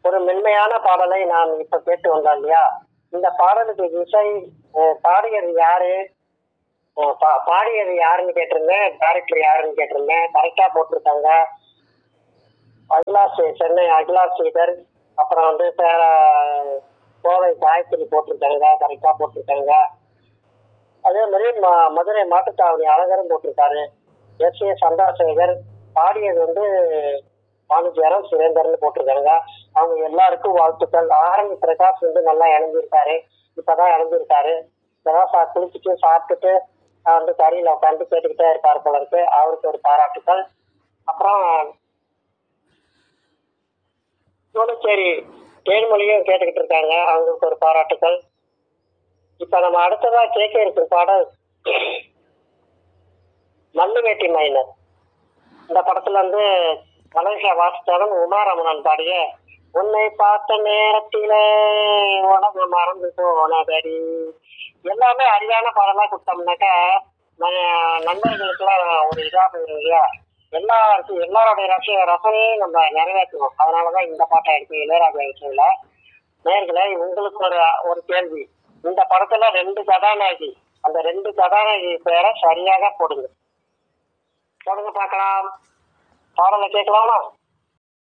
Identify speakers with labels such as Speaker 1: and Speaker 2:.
Speaker 1: ஒரு மென்மையான பாடலை நான் இப்ப கேட்டு வந்தோம் இல்லையா இந்த பாடலுக்கு இசை அஹ், பாடியது யாரு அஹ், பா- பாடியது யாருன்னு கேட்டிருந்தேன் டைரக்டர் யாருன்னு கேட்டிருந்தேன் கரெக்டா போட்டிருக்காங்க அகிலாஸ் சென்னை அகிலாஸ் ஸ்ரீதர் அப்புறம் வந்து பே- கோவை காயத்ரி போட்டிருக்காங்க கரெக்டா போட்டிருக்காங்க அதே மாதிரி ம- மதுரை மாட்டுத்தாவணி அழகரும் போட்டிருக்காரு எஸ் ஏ சந்திரசேகர் பாடியது வந்து வாணிஜ்யரம் சுரேந்தர்னு போட்டிருக்காங்க அவங்க எல்லாருக்கும் வாழ்த்துக்கள் ஆரம்பி பிரகாஷ் வந்து நல்லா இணைஞ்சிருக்காரு இப்பதான் இணைஞ்சிருக்காரு இப்பதான் சா குளிச்சுட்டு சாப்பிட்டுட்டு ஆஹ் வந்து கறியில உட்காந்து கேட்டுக்கிட்டே இருப்பாரு போல இருக்கு அவருக்கு ஒரு பாராட்டுக்கள் அப்புறம் சோழச்சேரி தேன்மொழியும் கேட்டுக்கிட்டு இருக்காங்க அவங்களுக்கு ஒரு பாராட்டுக்கள் இப்ப நம்ம அடுத்ததா கேட்க இருக்கும் பாடல் மல்லு வேட்டி மைனர் இந்த படத்துல வந்து மலேசியா வாசிச்சாலும் உமாரமணன் பாடிய உன்னை பார்த்த நேரத்தில உனக்கு மறந்து போனதடி எல்லாமே அரிதான பாடலா கொடுத்தோம்னாக்கா ந- நண்பர்களுக்கெல்லாம் ஒரு இதா போயிடும் இல்லையா எல்லாருக்கும் எல்லாருடைய ரச ரசனையும் நம்ம நிறைவேற்றணும் அதனாலதான் இந்த பாட்டை எடுத்து இளையராஜா விஷயங்கள நேர்களே உங்களுக்கு ஒரு ஒரு கேள்வி இந்த படத்துல ரெண்டு கதாநாயகி அந்த ரெண்டு கதாநாயகி பேரை சரியாக போடுங்க போடுங்க பார்க்கலாம் பாடலை கேட்கலாமா